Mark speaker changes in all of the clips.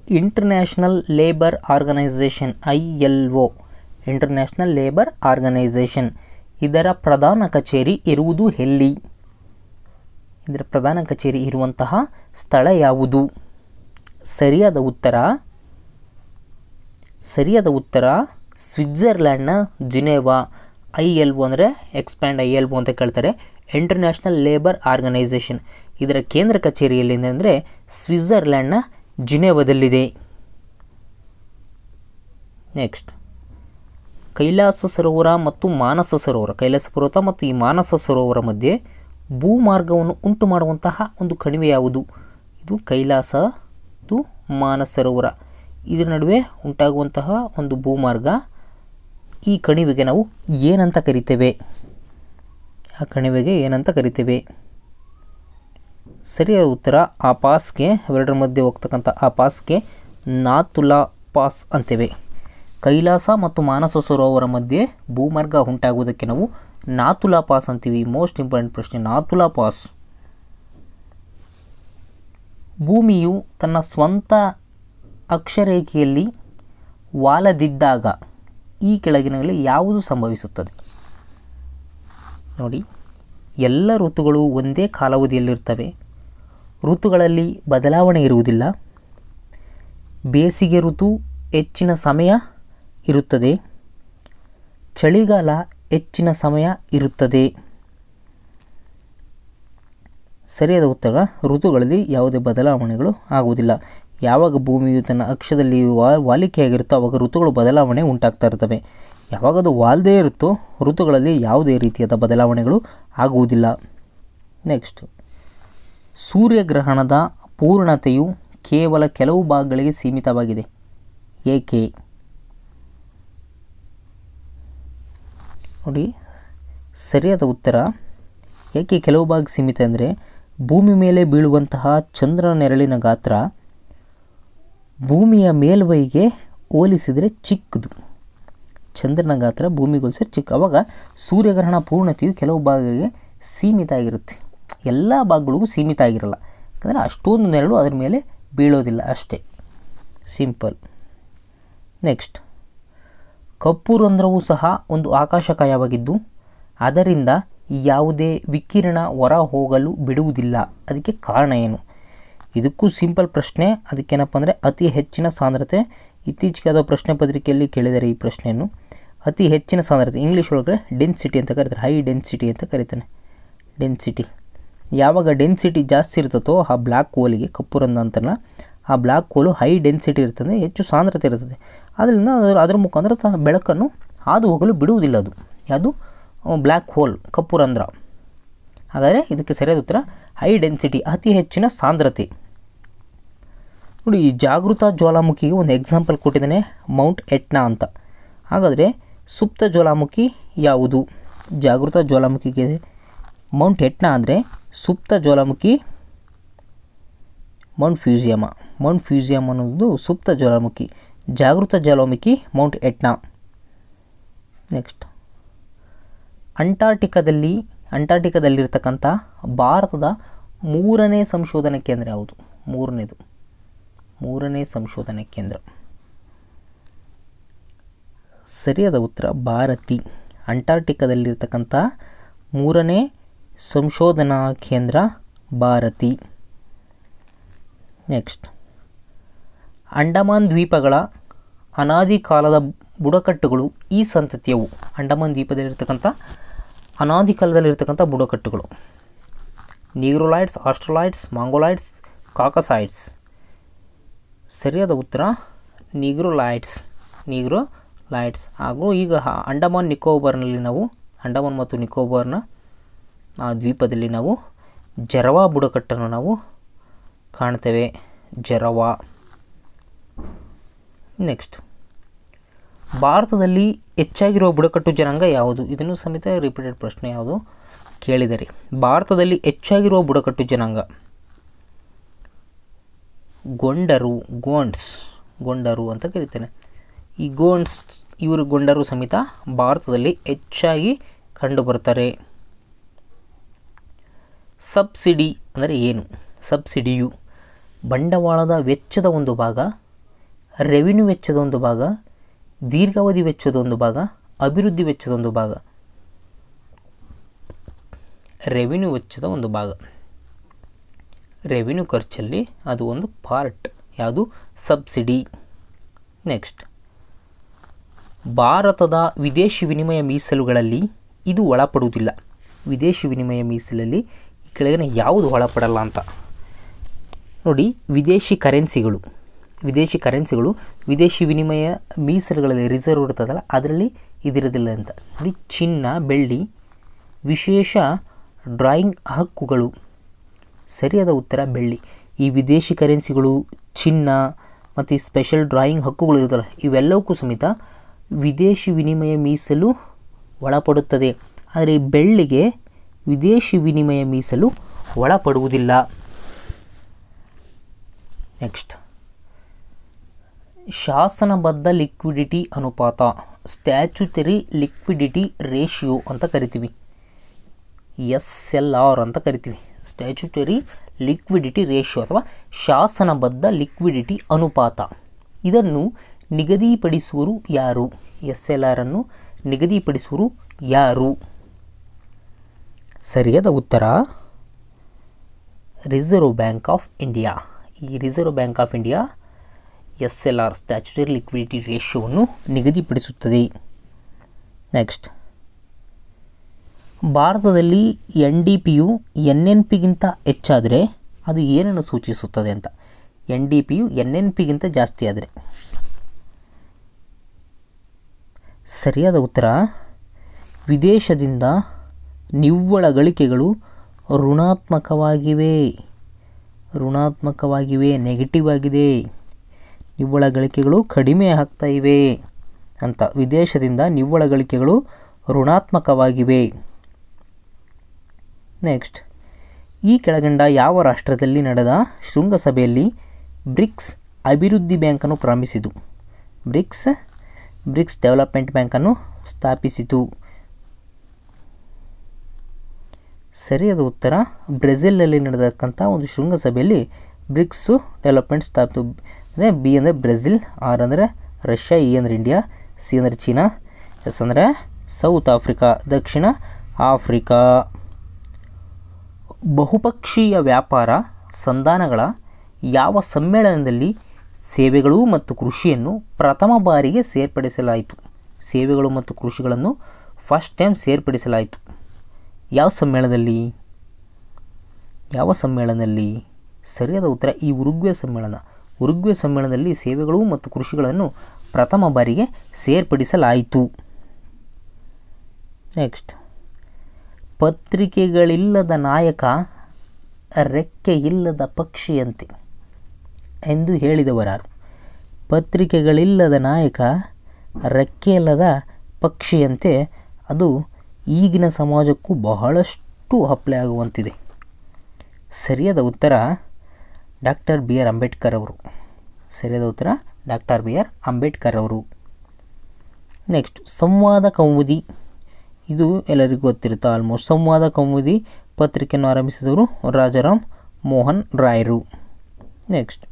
Speaker 1: international labour organisation I L O international labour organisation ಇದರ ಪ್ರಧಾನ ಕಚೇರಿ ಇರುವುದು ಎಲ್ಲಿ ಇದರ ಪ್ರಧಾನ ಕಚೇರಿ ಇರುವಂತಹ ಸ್ಥಳ ಯಾವುದು ಸರಿಯಾದ ಉತ್ತರ ಸರಿಯಾದ ಉತ್ತರ ಸ್ವಿಟ್ಜರ್ಲ್ಯಾಂಡ್ನ ಜಿನೇವಾ ಐ ಎಲ್ ಒ ಅಂದರೆ ಎಕ್ಸ್ಪ್ಯಾಂಡ್ ಐ ಎಲ್ ಒ ಅಂತ ಕೇಳ್ತಾರೆ ಇಂಟರ್ನ್ಯಾಷನಲ್ ಲೇಬರ್ ಆರ್ಗನೈಸೇಷನ್ ಇದರ ಕೇಂದ್ರ ಕಚೇರಿ ಎಲ್ಲಿದೆ ಅಂದರೆ ಸ್ವಿಟ್ಜರ್ಲ್ಯಾಂಡ್ನ ಜಿನೇವಾದಲ್ಲಿದೆ ನೆಕ್ಸ್ಟ್ ಕೈಲಾಸ ಸರೋವರ ಮತ್ತು ಮಾನಸ ಸರೋವರ ಕೈಲಾಸ ಪರ್ವತ ಮತ್ತು ಈ ಮಾನಸ ಸರೋವರ ಮಧ್ಯೆ ಭೂಮಾರ್ಗವನ್ನು ಉಂಟು ಮಾಡುವಂತಹ ಒಂದು ಕಣಿವೆ ಯಾವುದು ಇದು ಕೈಲಾಸ ಇದು ಮಾನಸ ಸರೋವರ ಇದರ ನಡುವೆ ಉಂಟಾಗುವಂತಹ ಒಂದು ಭೂಮಾರ್ಗ ಈ ಕಣಿವೆಗೆ ನಾವು ಏನಂತ ಕರಿತೇವೆ ಆ ಕಣಿವೆಗೆ ಏನಂತ ಕರಿತೇವೆ ಸರಿಯಾದ ಉತ್ತರ ಆ ಪಾಸ್ಗೆ ಅವೆರಡರ ಮಧ್ಯೆ ಹೋಗ್ತಕ್ಕಂಥ ಆ ಪಾಸ್ಗೆ ನಾತುಲಾ ಪಾಸ್ ಅಂತೇವೆ ಕೈಲಾಸ ಮತ್ತು ಮಾನಸ ಸರೋವರ ಮಧ್ಯೆ ಭೂಮಾರ್ಗ ಉಂಟಾಗುವುದಕ್ಕೆ ನಾವು ನಾತುಲಾ ಪಾಸ್ ಅಂತೀವಿ ಮೋಸ್ಟ್ ಇಂಪಾರ್ಟೆಂಟ್ ಪ್ರಶ್ನೆ ನಾತುಲಾ ಪಾಸ್ ಭೂಮಿಯು ತನ್ನ ಸ್ವಂತ ಅಕ್ಷರೇಖೆಯಲ್ಲಿ ವಾಲದಿದ್ದಾಗ ಈ ಕೆಳಗಿನಲ್ಲಿ ಯಾವುದು ಸಂಭವಿಸುತ್ತದೆ ನೋಡಿ ಎಲ್ಲ ಋತುಗಳು ಒಂದೇ ಕಾಲಾವಧಿಯಲ್ಲಿರ್ತವೆ ಋತುಗಳಲ್ಲಿ ಬದಲಾವಣೆ ಇರುವುದಿಲ್ಲ ಬೇಸಿಗೆ ಋತು ಹೆಚ್ಚಿನ ಸಮಯ ಇರುತ್ತದೆ ಚಳಿಗಾಲ ಹೆಚ್ಚಿನ ಸಮಯ ಇರುತ್ತದೆ ಸರಿಯಾದ ಉತ್ತರ ಋತುಗಳಲ್ಲಿ ಯಾವುದೇ ಬದಲಾವಣೆಗಳು ಆಗುವುದಿಲ್ಲ ಯಾವಾಗ ಭೂಮಿಯು ತನ್ನ ಅಕ್ಷದಲ್ಲಿ ವಾ ವಾಲಿಕೆಯಾಗಿರುತ್ತೋ ಆವಾಗ ಋತುಗಳು ಬದಲಾವಣೆ ಉಂಟಾಗ್ತಾ ಇರ್ತವೆ ಯಾವಾಗ ಅದು ವಾಲ್ದೇ ಇರುತ್ತೋ ಋತುಗಳಲ್ಲಿ ಯಾವುದೇ ರೀತಿಯಾದ ಬದಲಾವಣೆಗಳು ಆಗುವುದಿಲ್ಲ ನೆಕ್ಸ್ಟ್ ಸೂರ್ಯಗ್ರಹಣದ ಪೂರ್ಣತೆಯು ಕೇವಲ ಕೆಲವು ಭಾಗಗಳಿಗೆ ಸೀಮಿತವಾಗಿದೆ ಏಕೆ ನೋಡಿ ಸರಿಯಾದ ಉತ್ತರ ಏಕೆ ಕೆಲವು ಭಾಗ ಸೀಮಿತ ಅಂದರೆ ಭೂಮಿ ಮೇಲೆ ಬೀಳುವಂತಹ ಚಂದ್ರನ ನೆರಳಿನ ಗಾತ್ರ ಭೂಮಿಯ ಮೇಲ್ಮೈಗೆ ಹೋಲಿಸಿದರೆ ಚಿಕ್ಕದು ಚಂದ್ರನ ಗಾತ್ರ ಭೂಮಿಗೋಲಿಸಿದ್ರೆ ಚಿಕ್ಕ ಅವಾಗ ಸೂರ್ಯಗ್ರಹಣ ಪೂರ್ಣತೆಯು ಕೆಲವು ಭಾಗಗಳಿಗೆ ಸೀಮಿತ ಆಗಿರುತ್ತೆ ಎಲ್ಲ ಭಾಗಗಳಿಗೂ ಸೀಮಿತ ಆಗಿರಲ್ಲ ಯಾಕಂದರೆ ಅಷ್ಟೊಂದು ನೆರಳು ಅದರ ಮೇಲೆ ಬೀಳೋದಿಲ್ಲ ಅಷ್ಟೇ ಸಿಂಪಲ್ ನೆಕ್ಸ್ಟ್ ಕಪ್ಪು ರಂಧ್ರವು ಸಹ ಒಂದು ಆಕಾಶಕಾಯವಾಗಿದ್ದು ಅದರಿಂದ ಯಾವುದೇ ವಿಕಿರಣ ಹೊರ ಹೋಗಲು ಬಿಡುವುದಿಲ್ಲ ಅದಕ್ಕೆ ಕಾರಣ ಏನು ಇದಕ್ಕೂ ಸಿಂಪಲ್ ಪ್ರಶ್ನೆ ಅದಕ್ಕೇನಪ್ಪ ಅಂದರೆ ಅತಿ ಹೆಚ್ಚಿನ ಸಾಂದ್ರತೆ ಇತ್ತೀಚೆಗೆ ಯಾವುದೋ ಪ್ರಶ್ನೆ ಪತ್ರಿಕೆಯಲ್ಲಿ ಕೇಳಿದ್ದಾರೆ ಈ ಪ್ರಶ್ನೆಯನ್ನು ಅತಿ ಹೆಚ್ಚಿನ ಸಾಂದ್ರತೆ ಇಂಗ್ಲೀಷ್ ಒಳಗಡೆ ಡೆನ್ಸಿಟಿ ಅಂತ ಕರೀತಾರೆ ಹೈ ಡೆನ್ಸಿಟಿ ಅಂತ ಕರೀತಾನೆ ಡೆನ್ಸಿಟಿ ಯಾವಾಗ ಡೆನ್ಸಿಟಿ ಜಾಸ್ತಿ ಇರ್ತದೋ ಆ ಬ್ಲ್ಯಾಕ್ ಹೋಲಿಗೆ ಕಪ್ಪು ರಂಧ್ರ ಅಂತಾರಲ್ಲ ಆ ಬ್ಲ್ಯಾಕ್ ಹೋಲು ಹೈ ಡೆನ್ಸಿಟಿ ಇರ್ತದೆ ಹೆಚ್ಚು ಸಾಂದ್ರತೆ ಇರ್ತದೆ ಅದರಿಂದ ಅದರ ಅದರ ಮುಖಾಂತರ ತ ಬೆಳಕನ್ನು ಹಾದು ಹೋಗಲು ಬಿಡುವುದಿಲ್ಲ ಅದು ಯಾವುದು ಬ್ಲ್ಯಾಕ್ ಹೋಲ್ ಕಪ್ಪು ರಂಧ್ರ ಹಾಗಾದರೆ ಇದಕ್ಕೆ ಸರಿಯಾದ ಉತ್ತರ ಹೈ ಡೆನ್ಸಿಟಿ ಅತಿ ಹೆಚ್ಚಿನ ಸಾಂದ್ರತೆ ನೋಡಿ ಈ ಜಾಗೃತ ಜ್ವಾಲಾಮುಖಿಗೆ ಒಂದು ಎಕ್ಸಾಂಪಲ್ ಕೊಟ್ಟಿದ್ದಾನೆ ಮೌಂಟ್ ಎಟ್ನಾ ಅಂತ ಹಾಗಾದರೆ ಸುಪ್ತ ಜ್ವಾಲಾಮುಖಿ ಯಾವುದು ಜಾಗೃತ ಜ್ವಾಲಾಮುಖಿಗೆ ಮೌಂಟ್ ಎಟ್ನಾ ಅಂದರೆ ಸುಪ್ತ ಜ್ವಾಲಾಮುಖಿ ಮೌಂಟ್ ಫ್ಯೂಸಿಯಮ ಮೌಂಟ್ ಫ್ಯೂಸಿಯಮ್ ಅನ್ನೋದು ಸುಪ್ತ ಜ್ವಾಲಾಮುಖಿ ಜಾಗೃತ ಜ್ವಾಲಾಮುಖಿ ಮೌಂಟ್ ಎಟ್ನಾ ನೆಕ್ಸ್ಟ್ ಅಂಟಾರ್ಟಿಕಾದಲ್ಲಿ ಅಂಟಾರ್ಟಿಕಾದಲ್ಲಿರ್ತಕ್ಕಂಥ ಭಾರತದ ಮೂರನೇ ಸಂಶೋಧನಾ ಕೇಂದ್ರ ಯಾವುದು ಮೂರನೇದು ಮೂರನೇ ಸಂಶೋಧನಾ ಕೇಂದ್ರ ಸರಿಯಾದ ಉತ್ತರ ಭಾರತಿ ಅಂಟಾರ್ಟಿಕಾದಲ್ಲಿರ್ತಕ್ಕಂಥ ಮೂರನೇ ಸಂಶೋಧನಾ ಕೇಂದ್ರ ಭಾರತಿ ನೆಕ್ಸ್ಟ್ ಅಂಡಮಾನ್ ದ್ವೀಪಗಳ ಅನಾದಿ ಕಾಲದ ಬುಡಕಟ್ಟುಗಳು ಈ ಸಂತತಿಯವು ಅಂಡಮಾನ್ ದ್ವೀಪದಲ್ಲಿರ್ತಕ್ಕಂಥ ಅನಾದಿ ಕಾಲದಲ್ಲಿರ್ತಕ್ಕಂಥ ಬುಡಕಟ್ಟುಗಳು ನೀಗ್ರೋಲೈಟ್ಸ್ ಆಸ್ಟ್ರೋಲೈಟ್ಸ್ ಮಾಂಗೋಲೈಟ್ಸ್ ಕಾಕಸೈಡ್ಸ್ ಸರಿಯಾದ ಉತ್ತರ ನೀಗ್ರೋಲೈಟ್ಸ್ ನೀಗ್ರೋಲೈಟ್ಸ್ ಹಾಗೂ ಈಗ ಹ- ಅಂಡಮಾನ್ ನಿಕೋಬಾರ್ನಲ್ಲಿ ನಾವು ಅಂಡಮಾನ್ ಮತ್ತು ನಿಕೋಬಾರ್ನ ಆ ದ್ವೀಪದಲ್ಲಿ ನಾವು ಜರವಾ ಬುಡಕಟ್ಟನ್ನು ನಾವು ಕಾಣ್ತೇವೆ ಜರವಾ ನೆಕ್ಸ್ಟ್ ಭಾರತದಲ್ಲಿ ಹೆಚ್ಚಾಗಿರುವ ಬುಡಕಟ್ಟು ಜನಾಂಗ ಯಾವುದು ಇದನ್ನು ಸಮೇತ ರಿಪೀಟೆಡ್ ಪ್ರಶ್ನೆ ಯಾವುದು ಕೇಳಿದರೆ ಭಾರತದಲ್ಲಿ ಹೆಚ್ಚಾಗಿರುವ ಬುಡಕಟ್ಟು ಜನಾಂಗ ಗೊಂಡರು ಗೋಂಡ್ಸ್ ಗೊಂಡರು ಅಂತ ಕರೀತೇನೆ ಈ ಗೋಂಡ್ಸ್ ಇವರು ಗೊಂಡರು ಸಮೇತ ಭಾರತದಲ್ಲಿ ಹೆಚ್ಚಾಗಿ ಕಂಡುಬರ್ತಾರೆ ಸಬ್ಸಿಡಿ ಅಂದರೆ ಏನು ಸಬ್ಸಿಡಿಯು ಬಂಡವಾಳದ ವೆಚ್ಚದ ಒಂದು ಭಾಗ ರೆವಿನ್ಯೂ ವೆಚ್ಚದ ಒಂದು ಭಾಗ ದೀರ್ಘಾವಧಿ ವೆಚ್ಚದ ಒಂದು ಭಾಗ ಅಭಿವೃದ್ಧಿ ವೆಚ್ಚದ ಒಂದು ಭಾಗ ರೆವಿನ್ಯೂ ವೆಚ್ಚದ ಒಂದು ಭಾಗ ರೆವಿನ್ಯೂ ಖರ್ಚಲ್ಲಿ ಅದು ಒಂದು ಪಾರ್ಟ್ ಯಾವುದು ಸಬ್ಸಿಡಿ ನೆಕ್ಸ್ಟ್ ಭಾರತದ ವಿದೇಶಿ ವಿನಿಮಯ ಮೀಸಲುಗಳಲ್ಲಿ ಇದು ಒಳಪಡುವುದಿಲ್ಲ ವಿದೇಶಿ ವಿನಿಮಯ ಮೀಸಲಲ್ಲಿ ಈ ಕೆಳಗಿನ ಯಾವುದು ಒಳಪಡಲ್ಲ ಅಂತ ನೋಡಿ ವಿದೇಶಿ ಕರೆನ್ಸಿಗಳು ವಿದೇಶಿ ಕರೆನ್ಸಿಗಳು ವಿದೇಶಿ ವಿನಿಮಯ ಮೀಸಲುಗಳಲ್ಲಿ ರಿಸರ್ವ್ ಇರ್ತದಲ್ಲ ಅದರಲ್ಲಿ ಇದಿರೋದಿಲ್ಲ ಅಂತ ನೋಡಿ ಚಿನ್ನ ಬೆಳ್ಳಿ ವಿಶೇಷ ಡ್ರಾಯಿಂಗ್ ಹಕ್ಕುಗಳು ಸರಿಯಾದ ಉತ್ತರ ಬೆಳ್ಳಿ ಈ ವಿದೇಶಿ ಕರೆನ್ಸಿಗಳು ಚಿನ್ನ ಮತ್ತು ಈ ಸ್ಪೆಷಲ್ ಡ್ರಾಯಿಂಗ್ ಹಕ್ಕುಗಳು ಇರುತ್ತಲ್ಲ ಇವೆಲ್ಲವಕ್ಕೂ ಸಮೇತ ವಿದೇಶಿ ವಿನಿಮಯ ಮೀಸಲು ಒಳಪಡುತ್ತದೆ ಆದರೆ ಈ ಬೆಳ್ಳಿಗೆ ವಿದೇಶಿ ವಿನಿಮಯ ಮೀಸಲು ಒಳಪಡುವುದಿಲ್ಲ ನೆಕ್ಸ್ಟ್ ಶಾಸನಬದ್ಧ ಲಿಕ್ವಿಡಿಟಿ ಅನುಪಾತ ಸ್ಟ್ಯಾಚ್ಯುಟರಿ ಲಿಕ್ವಿಡಿಟಿ ರೇಷಿಯೋ ಅಂತ ಕರಿತೀವಿ ಎಸ್ ಎಲ್ ಆರ್ ಅಂತ ಕರಿತೀವಿ ಸ್ಟ್ಯಾಚ್ಯುಟರಿ ಲಿಕ್ವಿಡಿಟಿ ರೇಷಿಯೋ ಅಥವಾ ಶಾಸನಬದ್ಧ ಲಿಕ್ವಿಡಿಟಿ ಅನುಪಾತ ಇದನ್ನು ನಿಗದಿಪಡಿಸುವರು ಯಾರು ಎಸ್ ಎಲ್ ಆರನ್ನು ನಿಗದಿಪಡಿಸುವರು ಯಾರು ಸರಿಯಾದ ಉತ್ತರ ರಿಸರ್ವ್ ಬ್ಯಾಂಕ್ ಆಫ್ ಇಂಡಿಯಾ ಈ Reserve Bank of India S L R statutory liquidity ರೇಷಿಯೋವನ್ನು ನಿಗದಿಪಡಿಸುತ್ತದೆ ನೆಕ್ಸ್ಟ್ ಭಾರತದಲ್ಲಿ ಎನ್ ಡಿ ಪಿಯು ಎನ್ ಎನ್ ಪಿಗಿಂತ ಹೆಚ್ಚಾದರೆ ಅದು ಏನನ್ನು ಸೂಚಿಸುತ್ತದೆ ಅಂತ ಎನ್ ಡಿ ಪಿಯು ಎನ್ ಎನ್ ಪಿಗಿಂತ ಜಾಸ್ತಿ ಆದರೆ ಸರಿಯಾದ ಉತ್ತರ ವಿದೇಶದಿಂದ ನಿವ್ವಳ ಗಳಿಕೆಗಳು ಋಣಾತ್ಮಕವಾಗಿವೆ ಋಣಾತ್ಮಕವಾಗಿವೆ ನೆಗೆಟಿವ್ ಆಗಿದೆ ನಿವ್ವಳ ಗಳಿಕೆಗಳು ಕಡಿಮೆ ಆಗ್ತಾ ಇವೆ ಅಂತ ವಿದೇಶದಿಂದ ನಿವ್ವಳ ಗಳಿಕೆಗಳು ಋಣಾತ್ಮಕವಾಗಿವೆ ನೆಕ್ಸ್ಟ್ ಈ ಕೆಳಗಂಡ ಯಾವ ರಾಷ್ಟ್ರದಲ್ಲಿ ನಡೆದ ಶೃಂಗಸಭೆಯಲ್ಲಿ ಬ್ರಿಕ್ಸ್ ಅಭಿವೃದ್ಧಿ ಬ್ಯಾಂಕನ್ನು ಪ್ರಾರಂಭಿಸಿತು ಬ್ರಿಕ್ಸ್ ಬ್ರಿಕ್ಸ್ ಡೆವಲಪ್ಮೆಂಟ್ ಬ್ಯಾಂಕನ್ನು ಸ್ಥಾಪಿಸಿತು ಸರಿಯಾದ ಉತ್ತರ ಬ್ರೆಜಿಲ್ನಲ್ಲಿ ನಡೆದಕ್ಕಂಥ ಒಂದು ಶೃಂಗಸಭೆಯಲ್ಲಿ ಬ್ರಿಕ್ಸು ಡೆವಲಪ್ಮೆಂಟ್ ಸ್ಥಾಪಿತು ಅಂದರೆ ಬಿ ಅಂದರೆ ಬ್ರೆಜಿಲ್ ಆರ್ ಅಂದರೆ ರಷ್ಯಾ ಇ ಅಂದರೆ ಇಂಡಿಯಾ ಸಿ ಅಂದರೆ ಚೀನಾ ಎಸ್ ಅಂದರೆ ಸೌತ್ ಆಫ್ರಿಕಾ ದಕ್ಷಿಣ ಆಫ್ರಿಕಾ ಬಹುಪಕ್ಷೀಯ ವ್ಯಾಪಾರ ಸಂಧಾನಗಳ ಯಾವ ಸಮ್ಮೇಳನದಲ್ಲಿ ಸೇವೆಗಳು ಮತ್ತು ಕೃಷಿಯನ್ನು ಪ್ರಥಮ ಬಾರಿಗೆ ಸೇರ್ಪಡಿಸಲಾಯಿತು ಸೇವೆಗಳು ಮತ್ತು ಕೃಷಿಗಳನ್ನು ಫಸ್ಟ್ ಟೈಮ್ ಸೇರ್ಪಡಿಸಲಾಯಿತು ಯಾವ ಸಮ್ಮೇಳನದಲ್ಲಿ ಯಾವ ಸಮ್ಮೇಳನದಲ್ಲಿ ಸರಿಯಾದ ಉತ್ತರ ಈ ಉರುಗ್ವೆ ಸಮ್ಮೇಳನ ಉರುಗ್ವೆ ಸಮ್ಮೇಳನದಲ್ಲಿ ಸೇವೆಗಳು ಮತ್ತು ಕೃಷಿಗಳನ್ನು ಪ್ರಥಮ ಬಾರಿಗೆ ಸೇರ್ಪಡಿಸಲಾಯಿತು ನೆಕ್ಸ್ಟ್ ಪತ್ರಿಕೆಗಳಿಲ್ಲದ ನಾಯಕ ರೆಕ್ಕೆ ಇಲ್ಲದ ಪಕ್ಷಿಯಂತೆ ಎಂದು ಹೇಳಿದವರಾರು ಪತ್ರಿಕೆಗಳಿಲ್ಲದ ನಾಯಕ ರೆಕ್ಕೆ ಇಲ್ಲದ ಪಕ್ಷಿಯಂತೆ ಅದು ಈಗಿನ ಸಮಾಜಕ್ಕೂ ಬಹಳಷ್ಟು ಅಪ್ಲೈ ಆಗುವಂತಿದೆ ಸರಿಯಾದ ಉತ್ತರ ಡಾಕ್ಟರ್ ಬಿ ಆರ್ ಅಂಬೇಡ್ಕರ್ ಅವರು ಸರಿಯಾದ ಉತ್ತರ ಡಾಕ್ಟರ್ ಬಿ ಆರ್ ಅಂಬೇಡ್ಕರ್ ಅವರು ನೆಕ್ಸ್ಟ್ ಸಂವಾದ ಕೌಮುದಿ ಇದು ಎಲ್ಲರಿಗೂ ಗೊತ್ತಿರುತ್ತೆ ಆಲ್ಮೋಸ್ಟ್ ಸಂವಾದ ಕೌಮುದಿ ಪತ್ರಿಕೆಯನ್ನು ಆರಂಭಿಸಿದವರು ರಾಜಾರಾಮ್ ಮೋಹನ್ ರಾಯರು ನೆಕ್ಸ್ಟ್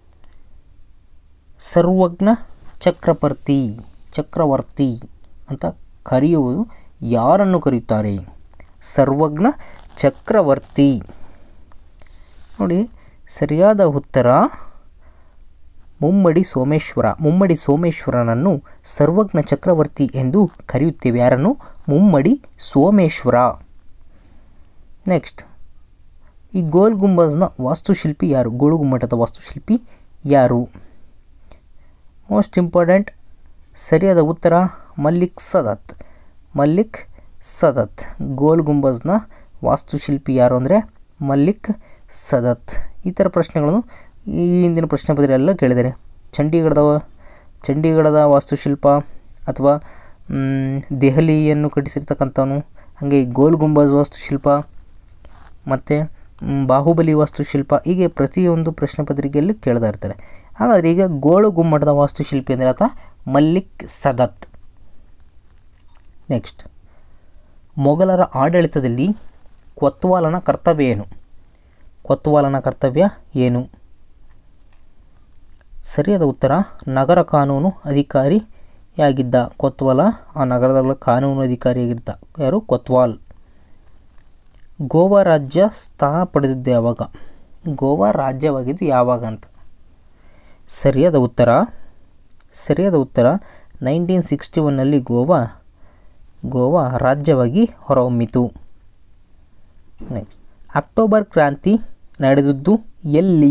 Speaker 1: ಸರ್ವಜ್ಞ ಚಕ್ರವರ್ತಿ ಚಕ್ರವರ್ತಿ ಅಂತ ಕರೆಯುವುದು ಯಾರನ್ನು ಕರೆಯುತ್ತಾರೆ ಸರ್ವಜ್ಞ ಚಕ್ರವರ್ತಿ ನೋಡಿ ಸರಿಯಾದ ಉತ್ತರ ಮುಮ್ಮಡಿ ಸೋಮೇಶ್ವರ ಮುಮ್ಮಡಿ ಸೋಮೇಶ್ವರನನ್ನು ಸರ್ವಜ್ಞ ಚಕ್ರವರ್ತಿ ಎಂದು ಕರೆಯುತ್ತೇವೆ ಯಾರನ್ನು ಮುಮ್ಮಡಿ ಸೋಮೇಶ್ವರ ನೆಕ್ಸ್ಟ್ ಈ ಗೋಲ್ ಗುಂಬಜ್ನ ವಾಸ್ತುಶಿಲ್ಪಿ ಯಾರು ಗೋಳು ಗುಮ್ಮಟದ ವಾಸ್ತುಶಿಲ್ಪಿ ಯಾರು ಮೋಸ್ಟ್ ಇಂಪಾರ್ಟೆಂಟ್ ಸರಿಯಾದ ಉತ್ತರ ಮಲ್ಲಿಕ್ ಸದತ್ ಮಲ್ಲಿಕ್ ಸದತ್ ಗೋಲ್ ಗುಂಬಜ್ನ ವಾಸ್ತುಶಿಲ್ಪಿ ಯಾರು ಅಂದರೆ ಮಲ್ಲಿಕ್ ಸದತ್ ಈ ಥರ ಪ್ರಶ್ನೆಗಳನ್ನು ಈ ಹಿಂದಿನ ಪ್ರಶ್ನೆ ಪತ್ರಿಕೆಲ್ಲ ಕೇಳಿದ್ದಾರೆ ಚಂಡೀಗಢದ ಚಂಡೀಗಢದ ವಾಸ್ತುಶಿಲ್ಪ ಅಥವಾ ಮ್, ದೆಹಲಿಯನ್ನು ಕಟ್ಟಿಸಿರ್ತಕ್ಕಂಥವನು ಹಾಗೆ ಗೋಲ್ ಗುಂಬಜ್ ವಾಸ್ತುಶಿಲ್ಪ ಮತ್ತು ಮ್, ಬಾಹುಬಲಿ ವಾಸ್ತುಶಿಲ್ಪ ಹೀಗೆ ಪ್ರತಿಯೊಂದು ಪ್ರಶ್ನೆ ಪತ್ರಿಕೆಯಲ್ಲಿ ಕೇಳ್ತಾ ಇರ್ತಾರೆ ಹಾಗಾದರೆ ಈಗ ಗೋಳು ಗುಮ್ಮಟದ ವಾಸ್ತುಶಿಲ್ಪಿ ಅಂದರೆ ಆತ ಮಲ್ಲಿಕ್ ಸದತ್ ನೆಕ್ಸ್ಟ್ ಮೊಘಲರ ಆಡಳಿತದಲ್ಲಿ ಕೊತ್ವಾಲನ ಕರ್ತವ್ಯ ಏನು ಕೊತ್ವಾಲನ ಕರ್ತವ್ಯ ಏನು ಸರಿಯಾದ ಉತ್ತರ ನಗರ ಕಾನೂನು ಅಧಿಕಾರಿಯಾಗಿದ್ದ ಕೊತ್ವಾಲ ಆ ನಗರದ ಕಾನೂನು ಅಧಿಕಾರಿಯಾಗಿದ್ದ ಯಾರು ಕೊತ್ವಾಲ್ ಗೋವಾ ರಾಜ್ಯ ಸ್ಥಾನ ಪಡೆದಿದ್ದು ಯಾವಾಗ ಗೋವಾ ರಾಜ್ಯವಾಗಿದ್ದು ಯಾವಾಗ ಅಂತ ಸರಿಯಾದ ಉತ್ತರ ಸರಿಯಾದ ಉತ್ತರ ನೈನ್ಟೀನ್ ಸಿಕ್ಸ್ಟಿ ಒನ್ನಲ್ಲಿ ಗೋವಾ ಗೋವಾ ರಾಜ್ಯವಾಗಿ ಹೊರಹೊಮ್ಮಿತು ನೆಕ್ಸ್ಟ್ ಅಕ್ಟೋಬರ್ ಕ್ರಾಂತಿ ನಡೆದದ್ದು ಎಲ್ಲಿ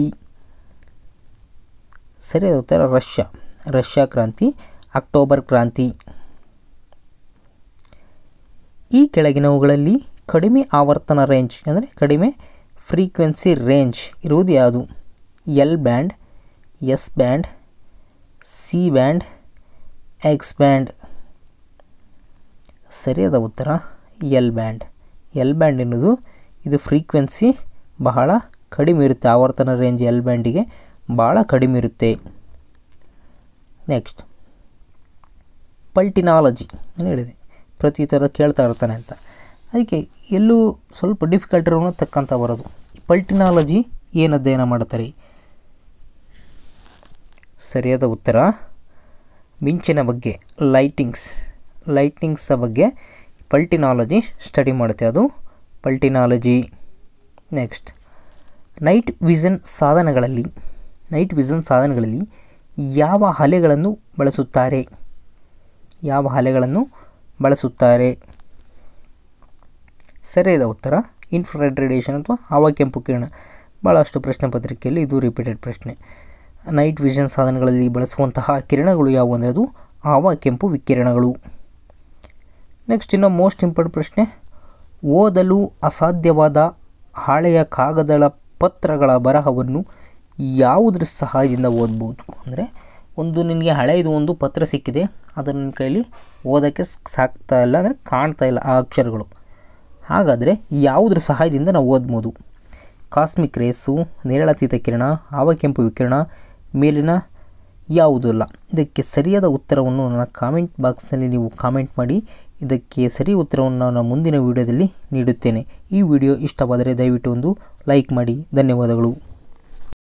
Speaker 1: ಸರಿಯಾದ ಉತ್ತರ ರಷ್ಯಾ ರಷ್ಯಾ ಕ್ರಾಂತಿ ಅಕ್ಟೋಬರ್ ಕ್ರಾಂತಿ ಈ ಕೆಳಗಿನವುಗಳಲ್ಲಿ ಕಡಿಮೆ ಆವರ್ತನ ರೇಂಜ್ ಅಂದರೆ ಕಡಿಮೆ ಫ್ರೀಕ್ವೆನ್ಸಿ ರೇಂಜ್ ಇರುವುದು ಯಾವುದು L band S band C band X band ಸರಿಯಾದ ಉತ್ತರ ಎಲ್ ಬ್ಯಾಂಡ್ ಎಲ್ ಬ್ಯಾಂಡ್ ಎನ್ನುವುದು ಇದು ಫ್ರೀಕ್ವೆನ್ಸಿ ಬಹಳ ಕಡಿಮೆ ಇರುತ್ತೆ ಆವರ್ತನ ರೇಂಜ್ ಎಲ್ ಬ್ಯಾಂಡಿಗೆ ಭಾಳ ಕಡಿಮೆ ಇರುತ್ತೆ ನೆಕ್ಸ್ಟ್ ಪಲ್ಟಿನಾಲಜಿ ನಾನು ಹೇಳಿದೆ ಪ್ರತಿ ಥರ ಕೇಳ್ತಾ ಇರ್ತಾನೆ ಅಂತ ಅದಕ್ಕೆ ಎಲ್ಲೂ ಸ್ವಲ್ಪ ಡಿಫಿಕಲ್ಟ್ ಇರೋ ತಕ್ಕಂಥ ಬರೋದು ಪಲ್ಟಿನಾಲಜಿ ಏನು ಅಧ್ಯಯನ ಮಾಡ್ತಾರೆ ಸರಿಯಾದ ಉತ್ತರ ಮಿಂಚಿನ ಬಗ್ಗೆ ಲೈಟಿಂಗ್ಸ್ ಲೈಟಿಂಗ್ಸ್ ಬಗ್ಗೆ ಪಲ್ಟಿನಾಲಜಿ ಸ್ಟಡಿ ಮಾಡುತ್ತೆ ಅದು ಪಲ್ಟಿನಾಲಜಿ ನೆಕ್ಸ್ಟ್ ನೈಟ್ ವಿಷನ್ ಸಾಧನಗಳಲ್ಲಿ ನೈಟ್ ವಿಷನ್ ಸಾಧನಗಳಲ್ಲಿ ಯಾವ ಅಲೆಗಳನ್ನು ಬಳಸುತ್ತಾರೆ ಯಾವ ಅಲೆಗಳನ್ನು ಬಳಸುತ್ತಾರೆ ಸರಿಯಾದ ಉತ್ತರ ಇನ್ಫ್ರಾರೆಡ್ ರೇಡಿಯೇಷನ್ ಅಥವಾ ಆವಕೆಂಪು ಕಿರಣ ಭಾಳಷ್ಟು ಪ್ರಶ್ನೆ ಪತ್ರಿಕೆಯಲ್ಲಿ ಇದು ರಿಪೀಟೆಡ್ ಪ್ರಶ್ನೆ ನೈಟ್ ವಿಷನ್ ಸಾಧನಗಳಲ್ಲಿ ಬಳಸುವಂತಹ ಕಿರಣಗಳು ಯಾವುವು ಅಂದರೆ ಅದು ಆವ ಕೆಂಪು ವಿಕಿರಣಗಳು ನೆಕ್ಸ್ಟ್ ಇನ್ನು ಮೋಸ್ಟ್ ಇಂಪಾರ್ಟೆಂಟ್ ಪ್ರಶ್ನೆ ಓದಲು ಅಸಾಧ್ಯವಾದ ಹಾಳೆಯ ಕಾಗದಗಳ ಪತ್ರಗಳ ಬರಹವನ್ನು ಯಾವುದ್ರ ಸಹಾಯದಿಂದ ಓದ್ಬೋದು ಅಂದರೆ ಒಂದು ನಿನಗೆ ಹಳೆಯದು ಒಂದು ಪತ್ರ ಸಿಕ್ಕಿದೆ ಅದನ್ನು ನಿನ್ನ ಕೈಲಿ ಓದೋಕ್ಕೆ ಸಾಕ್ತಾ ಇಲ್ಲ ಅಂದರೆ ಕಾಣ್ತಾ ಇಲ್ಲ ಆ ಅಕ್ಷರಗಳು ಹಾಗಾದರೆ ಯಾವುದ್ರ ಸಹಾಯದಿಂದ ನಾವು ಓದ್ಬೋದು ಕಾಸ್ಮಿಕ್ ರೇಸು ನೇರಳಾತೀತ ಕಿರಣ ಆವಕೆಂಪು ವಿಕಿರಣ ಮೇಲಿನ ಯಾವುದೂ ಇಲ್ಲ ಇದಕ್ಕೆ ಸರಿಯಾದ ಉತ್ತರವನ್ನು ನನ್ನ ಕಾಮೆಂಟ್ ಬಾಕ್ಸ್ನಲ್ಲಿ ನೀವು ಕಾಮೆಂಟ್ ಮಾಡಿ ಇದಕ್ಕೆ ಸರಿ ಉತ್ತರವನ್ನು ನಾನು ಮುಂದಿನ ವಿಡಿಯೋದಲ್ಲಿ ನೀಡುತ್ತೇನೆ ಈ ವಿಡಿಯೋ ಇಷ್ಟವಾದರೆ ದಯವಿಟ್ಟು ಒಂದು ಲೈಕ್ ಮಾಡಿ ಧನ್ಯವಾದಗಳು